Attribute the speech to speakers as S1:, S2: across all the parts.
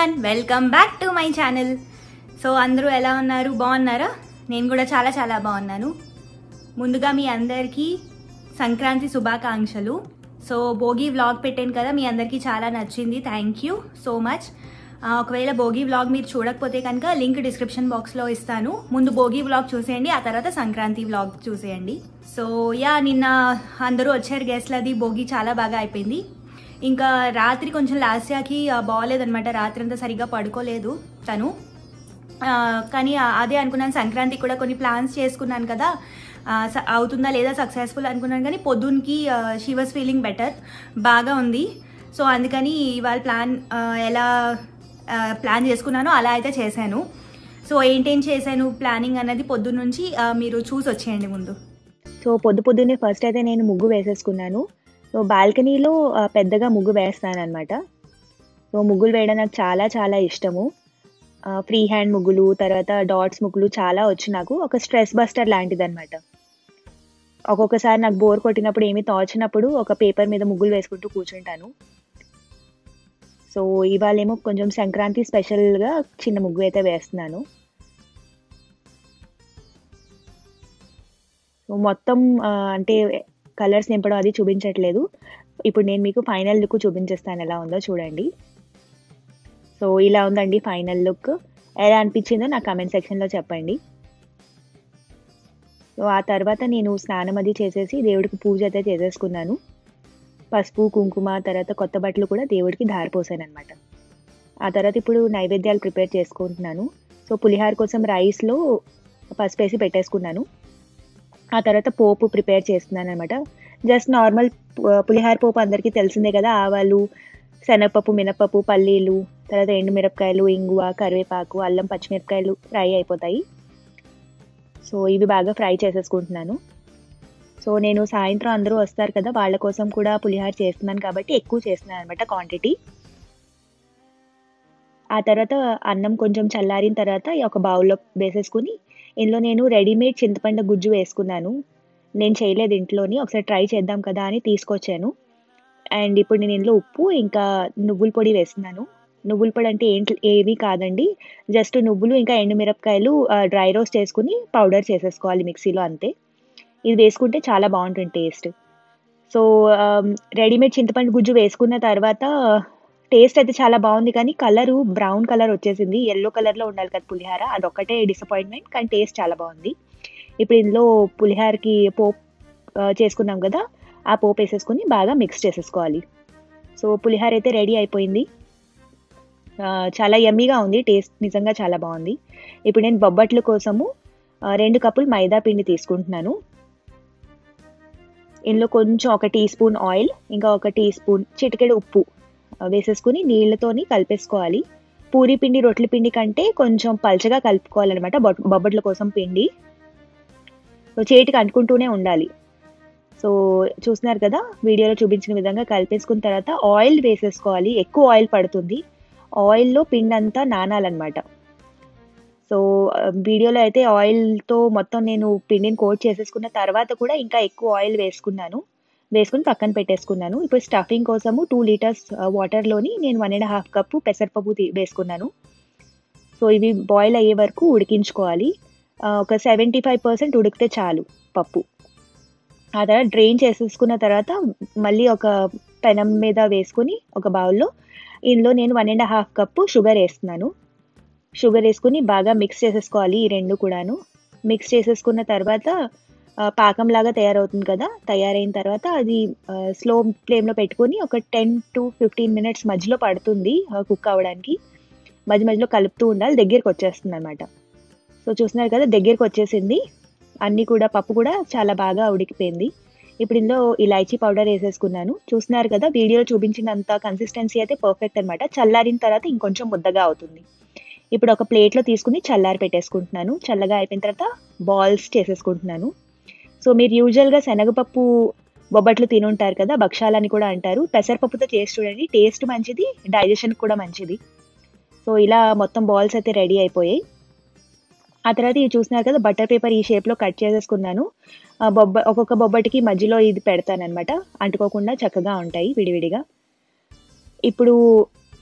S1: everyone welcome back to my channel so అందరూ ఎలా ఉన్నారు బాగున్నారా నేను కూడా చాలా చాలా బాగున్నాను ముందుగా మీ అందరికీ సంక్రాంతి శుభాకాంక్షలు సో భోగి వ్లాగ్ పెట్టాను కదా మీ అందరికీ చాలా నచ్చింది థ్యాంక్ యూ సో మచ్ ఆ, ఒకవేళ భోగి వ్లాగ్ మీరు చూడకపోతే కనుక లింక్ డిస్క్రిప్షన్ బాక్స్లో ఇస్తాను ముందు భోగి వ్లాగ్ చూసేయండి ఆ తర్వాత సంక్రాంతి వ్లాగ్ చూసేయండి సో యా నిన్న అందరూ వచ్చారు గెస్ట్లది భోగి చాలా బాగా అయిపోయింది ఇంకా రాత్రి కొంచెం లాస్యాకి బాగోలేదనమాట రాత్రి అంతా సరిగ్గా పడుకోలేదు తను ఆ, కానీ ఆ- అదే అనుకున్నాను సంక్రాంతికి కూడా కొన్ని ప్లాన్స్ చేసుకున్నాను కదా ఆ, స- అవుతుందా లేదా సక్సెస్ఫుల్ అనుకున్నాను కానీ పొద్దున్నకి షీ వాస్ ఫీలింగ్ బెటర్ బాగా ఉంది సో అందుకని ఇవాళ ప్లాన్ ఆ, ఎలా ఆ, ప్లాన్ చేసుకున్నానో అలా అయితే చేశాను సో ఏంటేం చేశాను ప్లానింగ్ అన్నది పొద్దున్న నుంచి ఆ, మీరు చూసి వచ్చేయండి ముందు
S2: సో పొద్దు పొద్దున్నే ఫస్ట్ అయితే నేను ముగ్గు వేసేసుకున్నాను సో బాల్కనీలో ఆ, పెద్దగా ముగ్గు వేస్తాను అనమాట సో ముగ్గులు వేయడం నాకు చాలా చాలా ఇష్టము ఫ్రీ హ్యాండ్ ముగ్గులు తర్వాత డాట్స్ ముగ్గులు చాలా వచ్చు నాకు ఒక స్ట్రెస్ బస్టర్ లాంటిది అనమాట ఒక్కొక్కసారి నాకు బోర్ కొట్టినప్పుడు ఏమీ తోచినప్పుడు ఒక పేపర్ మీద ముగ్గులు వేసుకుంటూ కూర్చుంటాను సో ఇవాళ ఏమో కొంచెం సంక్రాంతి స్పెషల్గా చిన్న ముగ్గు అయితే వేస్తున్నాను సో మొత్తం ఆ, అంటే కలర్స్ నింపడం అది చూపించట్లేదు ఇప్పుడు నేను మీకు ఫైనల్ లుక్ చూపించేస్తాను ఎలా ఉందో చూడండి సో ఇలా ఉందండి ఫైనల్ లుక్ ఎలా అనిపించిందో నా కమెంట్ సెక్షన్లో చెప్పండి సో ఆ తర్వాత నేను స్నానం అది చేసేసి దేవుడికి పూజ అయితే చేసేసుకున్నాను పసుపు కుంకుమ తర్వాత కొత్త బట్టలు కూడా దేవుడికి దారిపోసాను అనమాట ఆ తర్వాత ఇప్పుడు నైవేద్యాలు ప్రిపేర్ చేసుకుంటున్నాను సో పులిహార కోసం రైస్లో పసుపు వేసి పెట్టేసుకున్నాను ఆ తర్వాత పోపు ప్రిపేర్ చేస్తున్నాను అనమాట జస్ట్ నార్మల్ పులిహార పోపు అందరికీ తెలిసిందే కదా ఆవాలు శనగపప్పు మినపప్పు పల్లీలు తర్వాత ఎండుమిరపకాయలు ఇంగువ కరివేపాకు అల్లం పచ్చిమిరపకాయలు ఫ్రై అయిపోతాయి సో ఇవి బాగా ఫ్రై చేసేసుకుంటున్నాను సో నేను సాయంత్రం అందరూ వస్తారు కదా వాళ్ళ కోసం కూడా పులిహార చేస్తున్నాను కాబట్టి ఎక్కువ చేస్తున్నాను అనమాట క్వాంటిటీ ఆ తర్వాత అన్నం కొంచెం చల్లారిన తర్వాత ఈ ఒక బౌల్లో వేసేసుకుని ఇందులో నేను రెడీమేడ్ చింతపండు గుజ్జు వేసుకున్నాను నేను చేయలేదు ఇంట్లోని ఒకసారి ట్రై చేద్దాం కదా అని తీసుకొచ్చాను అండ్ ఇప్పుడు నేను ఇందులో ఉప్పు ఇంకా నువ్వుల పొడి వేస్తున్నాను నువ్వుల పొడి అంటే ఏంటి ఏవి కాదండి జస్ట్ నువ్వులు ఇంకా ఎండుమిరపకాయలు డ్రై రోస్ట్ చేసుకుని పౌడర్ చేసేసుకోవాలి మిక్సీలో అంతే ఇది వేసుకుంటే చాలా బాగుంటుంది టేస్ట్ సో రెడీమేడ్ చింతపండు గుజ్జు వేసుకున్న తర్వాత టేస్ట్ అయితే చాలా బాగుంది కానీ కలరు బ్రౌన్ కలర్ వచ్చేసింది ఎల్లో కలర్లో ఉండాలి కదా పులిహార అదొక్కటే డిసప్పాయింట్మెంట్ కానీ టేస్ట్ చాలా బాగుంది ఇప్పుడు ఇందులో పులిహారకి పోపు ఆ, చేసుకున్నాం కదా ఆ పోపు వేసేసుకొని బాగా మిక్స్ చేసేసుకోవాలి సో పులిహార అయితే రెడీ అయిపోయింది ఆ, చాలా యమ్మీగా ఉంది టేస్ట్ నిజంగా చాలా బాగుంది ఇప్పుడు నేను బొబ్బట్ల కోసము ఆ, రెండు కప్పులు మైదా పిండి తీసుకుంటున్నాను ఇందులో కొంచెం ఒక టీ స్పూన్ ఆయిల్ ఇంకా ఒక టీ స్పూన్ చిటికెడు ఉప్పు ఆ, వేసేసుకుని నీళ్ళతోని కలిపేసుకోవాలి పూరి పిండి రొట్టెల పిండి కంటే కొంచెం పల్చగా కలుపుకోవాలన్నమాట బొట్- బొబ్బట్ల కోసం పిండి సో చేతికి అంటుకుంటూనే ఉండాలి సో చూస్తున్నారు కదా వీడియోలో చూపించిన విధంగా కలిపేసుకున్న తర్వాత ఆయిల్ వేసేసుకోవాలి ఎక్కువ ఆయిల్ పడుతుంది ఆయిల్లో పిండి అంతా నానాలన్నమాట సో ఆ, వీడియోలో అయితే ఆయిల్తో మొత్తం నేను పిండిని కోట్ చేసేసుకున్న తర్వాత కూడా ఇంకా ఎక్కువ ఆయిల్ వేసుకున్నాను వేసుకుని పక్కన పెట్టేసుకున్నాను ఇప్పుడు స్టఫింగ్ కోసము టూ లీటర్స్ వాటర్లోని నేను వన్ అండ్ హాఫ్ కప్పు పెసరపప్పు తీ- వేసుకున్నాను సో ఇవి బాయిల్ అయ్యే వరకు ఉడికించుకోవాలి ఆ, ఒక సెవెంటీ ఫైవ్ పర్సెంట్ ఉడికితే చాలు పప్పు ఆ తర్వాత డ్రైన్ చేసేసుకున్న తర్వాత మళ్ళీ ఒక పెనం మీద వేసుకుని ఒక బౌల్లో ఇందులో నేను one and half cup sugar వేస్తున్నాను షుగర్ వేసుకుని బాగా మిక్స్ చేసేసుకోవాలి ఈ రెండు కూడాను మిక్స్ చేసేసుకున్న తర్వాత ఆ, పాకంలాగా తయారవుతుంది కదా తయారైన తర్వాత అది స్లో ఫ్లేమ్లో పెట్టుకొని ఒక టెన్ టు ఫిఫ్టీన్ మినిట్స్ మధ్యలో పడుతుంది కుక్ అవ్వడానికి మధ్య మధ్యలో కలుపుతూ ఉండాలి దగ్గరికి వచ్చేస్తుంది అనమాట సో చూస్తున్నారు కదా దగ్గరికి వచ్చేసింది అన్నీ కూడా పప్పు కూడా చాలా బాగా ఉడికిపోయింది ఇప్పుడు ఇందులో ఇలాచీ పౌడర్ వేసేసుకున్నాను చూస్తున్నారు కదా వీడియోలో చూపించినంత కన్సిస్టెన్సీ అయితే పర్ఫెక్ట్ అనమాట చల్లారిన తర్వాత ఇంకొంచెం ముద్దగా అవుతుంది ఇప్పుడు ఒక ప్లేట్లో తీసుకుని చల్లారి పెట్టేసుకుంటున్నాను చల్లగా అయిపోయిన తర్వాత బాల్స్ చేసేసుకుంటున్నాను సో మీరు యూజువల్గా శనగపప్పు బొబ్బట్లు తినుంటారు కదా భక్షాలని కూడా అంటారు పెసరపప్పుతో చేసి చూడండి టేస్ట్ మంచిది డైజెషన్ కూడా మంచిది సో ఇలా మొత్తం బాల్స్ అయితే రెడీ అయిపోయాయి ఆ తర్వాత ఇవి చూస్తున్నారు కదా బటర్ పేపర్ ఈ షేప్లో కట్ చేసేసుకున్నాను ఆ బొబ్బ ఒక్కొక్క బొబ్బటికి మధ్యలో ఇది పెడతానమాట అంటుకోకుండా చక్కగా ఉంటాయి విడివిడిగా ఇప్పుడు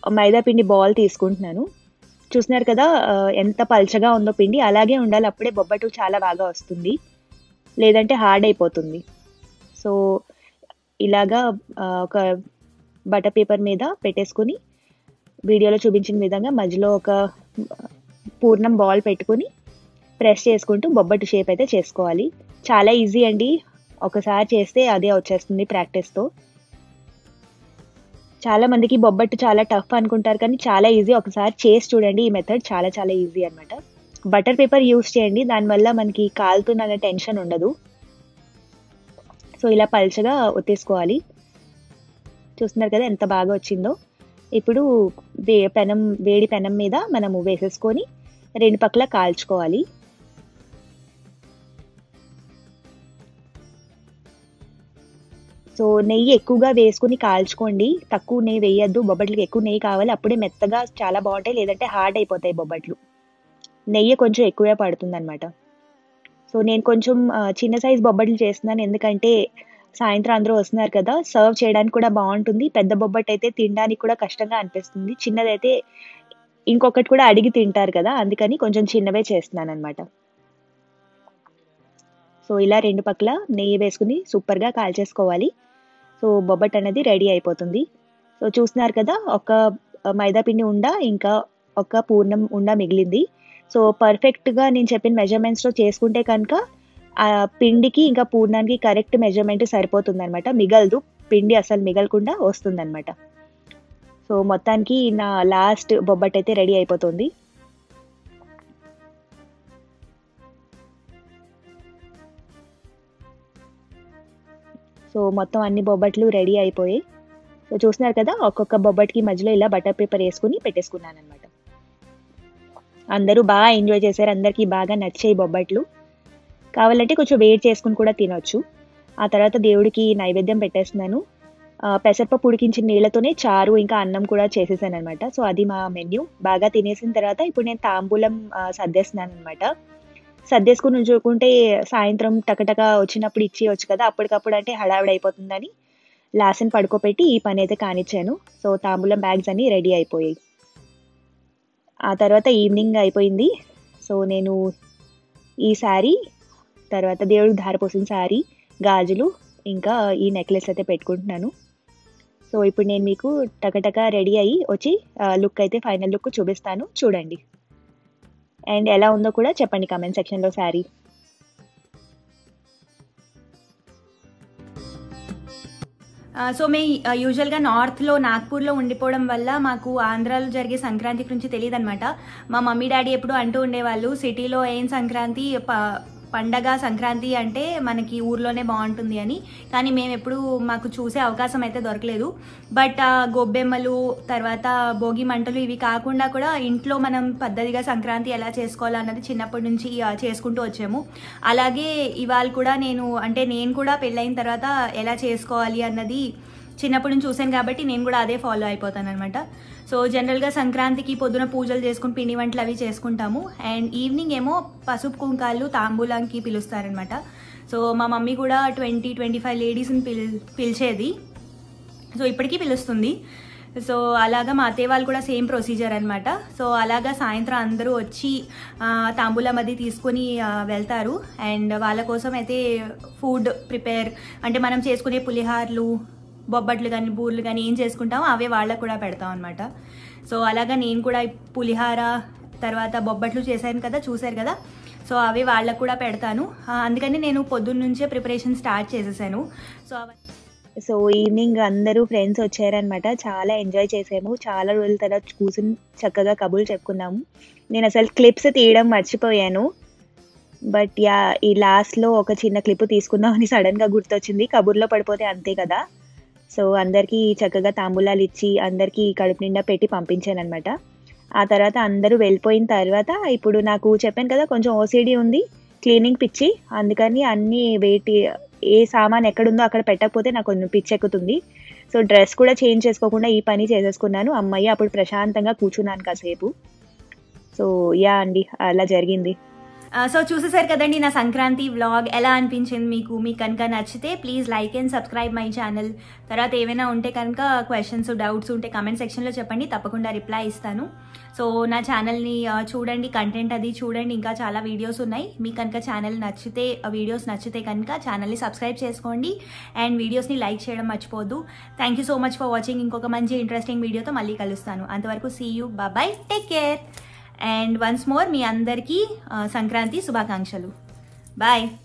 S2: మైదా పిండి బాల్ తీసుకుంటున్నాను చూస్తున్నారు కదా ఆ, ఎంత పల్చగా ఉందో పిండి అలాగే ఉండాలి అప్పుడే బొబ్బట్టు చాలా బాగా వస్తుంది లేదంటే హార్డ్ అయిపోతుంది సో ఇలాగా ఆ, ఒక బటర్ పేపర్ మీద పెట్టేసుకుని వీడియోలో చూపించిన విధంగా మధ్యలో ఒక పూర్ణం బాల్ పెట్టుకుని ప్రెస్ చేసుకుంటూ బొబ్బట్టు షేప్ అయితే చేసుకోవాలి చాలా ఈజీ అండి ఒకసారి చేస్తే అదే వచ్చేస్తుంది ప్రాక్టీస్తో చాలా మందికి బొబ్బట్టు చాలా టఫ్ అనుకుంటారు కానీ చాలా ఈజీ ఒకసారి చేసి చూడండి ఈ మెథడ్ చాలా చాలా ఈజీ అన్నమాట బటర్ పేపర్ యూస్ చేయండి దానివల్ల మనకి కాలుతున్న టెన్షన్ ఉండదు సో ఇలా పల్చగా ఒత్తేసుకోవాలి చూస్తున్నారు కదా ఎంత బాగా వచ్చిందో ఇప్పుడు వే పెనం వేడి పెనం మీద మనము వేసేసుకొని రెండు పక్కల కాల్చుకోవాలి సో నెయ్యి ఎక్కువగా వేసుకుని కాల్చుకోండి తక్కువ నెయ్యి వేయద్దు బొబ్బట్లకి ఎక్కువ నెయ్యి కావాలి అప్పుడే మెత్తగా చాలా బాగుంటాయి లేదంటే హార్డ్ అయిపోతాయి బొబ్బట్లు నెయ్యి కొంచెం ఎక్కువే పడుతుంది అనమాట సో నేను కొంచెం ఆ, చిన్న సైజ్ బొబ్బట్లు చేస్తున్నాను ఎందుకంటే సాయంత్రం అందరూ వస్తున్నారు కదా సర్వ్ చేయడానికి కూడా బాగుంటుంది పెద్ద బొబ్బట్ అయితే తినడానికి కూడా కష్టంగా అనిపిస్తుంది చిన్నదైతే ఇంకొకటి కూడా అడిగి తింటారు కదా అందుకని కొంచెం చిన్నవే చేస్తున్నాను అనమాట సో ఇలా రెండు పక్కల నెయ్యి వేసుకుని సూపర్గా కాల్చేసుకోవాలి సో బొబ్బట్ అనేది రెడీ అయిపోతుంది సో చూస్తున్నారు కదా ఒక మైదా పిండి ఉండ ఇంకా ఒక పూర్ణం ఉండ మిగిలింది సో పర్ఫెక్ట్గా నేను చెప్పిన మెజర్మెంట్స్లో చేసుకుంటే కనుక ఆ పిండికి ఇంకా పూర్ణానికి కరెక్ట్ మెజర్మెంట్ సరిపోతుంది అనమాట మిగలదు పిండి అసలు మిగలకుండా వస్తుందన్నమాట సో మొత్తానికి నా లాస్ట్ బొబ్బట్ అయితే రెడీ అయిపోతుంది సో మొత్తం అన్ని బొబ్బట్లు రెడీ అయిపోయాయి సో చూస్తున్నారు కదా ఒక్కొక్క బొబ్బట్కి మధ్యలో ఇలా బటర్ పేపర్ వేసుకుని పెట్టేసుకున్నాను అనమాట అందరూ బాగా ఎంజాయ్ చేశారు అందరికీ బాగా నచ్చాయి బొబ్బట్లు కావాలంటే కొంచెం వేడి చేసుకుని కూడా తినొచ్చు ఆ తర్వాత దేవుడికి నైవేద్యం పెట్టేస్తున్నాను ఆ, పెసరపప్పు ఉడికించిన నీళ్ళతోనే చారు ఇంకా అన్నం కూడా చేసేసాను అనమాట సో అది మా మెన్యూ బాగా తినేసిన తర్వాత ఇప్పుడు నేను తాంబూలం ఆ, సర్దేస్తున్నాను అనమాట సర్దేసుకుని ఉంచుకుంటే సాయంత్రం టకటక వచ్చినప్పుడు ఇచ్చేయచ్చు కదా అప్పటికప్పుడు అంటే హడావిడి అయిపోతుందని లాసన్ పడుకోబెట్టి ఈ పని అయితే కానిచ్చాను సో తాంబూలం బ్యాగ్స్ అన్ని రెడీ అయిపోయాయి ఆ తర్వాత ఈవినింగ్ అయిపోయింది సో నేను ఈ శారీ తర్వాత దేవుడికి ధారపోసిన శారీ గాజులు ఇంకా ఈ నెక్లెస్ అయితే పెట్టుకుంటున్నాను సో ఇప్పుడు నేను మీకు టకటక రెడీ అయ్యి వచ్చి లుక్ అయితే ఫైనల్ లుక్ చూపిస్తాను చూడండి అండ్ ఎలా ఉందో కూడా చెప్పండి కామెంట్ సెక్షన్లో శారీ
S1: ఆ, సో మే ఆ, యూజువల్గా నార్త్లో నాగ్పూర్లో ఉండిపోవడం వల్ల మాకు ఆంధ్రాలో జరిగే సంక్రాంతి గురించి తెలియదు అనమాట మా మమ్మీ డాడీ ఎప్పుడు అంటూ ఉండేవాళ్ళు సిటీలో ఏం సంక్రాంతి ప- పండగ సంక్రాంతి అంటే మనకి ఊర్లోనే బాగుంటుంది అని కానీ మేము ఎప్పుడు మాకు చూసే అవకాశం అయితే దొరకలేదు బట్ ఆ గొబ్బెమ్మలు తర్వాత భోగి మంటలు ఇవి కాకుండా కూడా ఇంట్లో మనం పద్ధతిగా సంక్రాంతి ఎలా చేసుకోవాలన్నది చిన్నప్పటి నుంచి ఆ, చేసుకుంటూ వచ్చాము అలాగే ఇవాళ కూడా నేను అంటే నేను కూడా పెళ్ళైన తర్వాత ఎలా చేసుకోవాలి అన్నది చిన్నప్పటి నుంచి చూశాను కాబట్టి నేను కూడా అదే ఫాలో అయిపోతాను అనమాట సో జనరల్గా సంక్రాంతికి పొద్దున పూజలు చేసుకుని పిండి వంటలు అవి చేసుకుంటాము అండ్ ఈవినింగ్ ఏమో పసుపు కుంకాలు తాంబూలానికి పిలుస్తారనమాట సో మా మమ్మీ కూడా ట్వంటీ ట్వంటీ ఫైవ్ లేడీస్ని పిల్ పిలిచేది సో ఇప్పటికీ పిలుస్తుంది సో అలాగా మా అత్తయ్య వాళ్ళు కూడా సేమ్ ప్రొసీజర్ అనమాట సో అలాగా సాయంత్రం అందరూ వచ్చి ఆ, తాంబూలం అది తీసుకొని ఆ, వెళ్తారు అండ్ వాళ్ళ కోసం అయితే ఫుడ్ ప్రిపేర్ అంటే మనం చేసుకునే పులిహార్లు బొబ్బట్లు కానీ బూర్లు కానీ ఏం చేసుకుంటామో అవే వాళ్ళకు కూడా పెడతాం అనమాట సో అలాగా నేను కూడా ఈ పులిహార తర్వాత బొబ్బట్లు చేశాను కదా చూశారు కదా సో అవి వాళ్ళకు కూడా పెడతాను ఆ, అందుకని నేను పొద్దున్న నుంచే ప్రిపరేషన్ స్టార్ట్ చేసేసాను సో అవన్నీ
S2: సో ఈవినింగ్ అందరూ ఫ్రెండ్స్ వచ్చారనమాట చాలా ఎంజాయ్ చేసాము చాలా రోజుల తర్వాత కూర్చుని చక్కగా కబుర్లు చెప్పుకున్నాము నేను అసలు క్లిప్స్ తీయడం మర్చిపోయాను బట్ యా ఈ లాస్ట్లో ఒక చిన్న క్లిప్ తీసుకుందామని సడన్గా గుర్తొచ్చింది కబుర్లో పడిపోతే అంతే కదా సో అందరికీ చక్కగా తాంబూలాలు ఇచ్చి అందరికీ కడుపు నిండా పెట్టి పంపించాను అనమాట ఆ తర్వాత అందరూ వెళ్ళిపోయిన తర్వాత ఇప్పుడు నాకు చెప్పాను కదా కొంచెం ఓసిడి ఉంది క్లీనింగ్ పిచ్చి అందుకని అన్ని వేటి ఏ సామాన్ ఎక్కడుందో అక్కడ పెట్టకపోతే నాకు కొంచెం పిచ్చి ఎక్కుతుంది సో డ్రెస్ కూడా చేంజ్ చేసుకోకుండా ఈ పని చేసేసుకున్నాను అమ్మాయి అప్పుడు ప్రశాంతంగా కూర్చున్నాను కాసేపు సో యా అండి అలా జరిగింది
S1: సో చూసేసారు కదండి నా సంక్రాంతి వ్లాగ్ ఎలా అనిపించింది మీకు మీకు కనుక నచ్చితే please like and subscribe my channel తర్వాత ఏమైనా ఉంటే కనుక క్వశ్చన్స్ డౌట్స్ ఉంటే కమెంట్ సెక్షన్లో చెప్పండి తప్పకుండా రిప్లై ఇస్తాను సో నా ఛానల్ని ఆ, చూడండి కంటెంట్ అది చూడండి ఇంకా చాలా వీడియోస్ ఉన్నాయి మీకు కనుక ఛానల్ నచ్చితే వీడియోస్ నచ్చితే కనుక ఛానల్ని సబ్స్క్రైబ్ చేసుకోండి అండ్ వీడియోస్ని లైక్ చేయడం మర్చిపోద్దు thank you so much for watching ఇంకొక మంచి ఇంట్రెస్టింగ్ వీడియోతో మళ్ళీ కలుస్తాను అంతవరకు see you bye take care and once more మీ అందరికీ ఆ, సంక్రాంతి శుభాకాంక్షలు బాయ్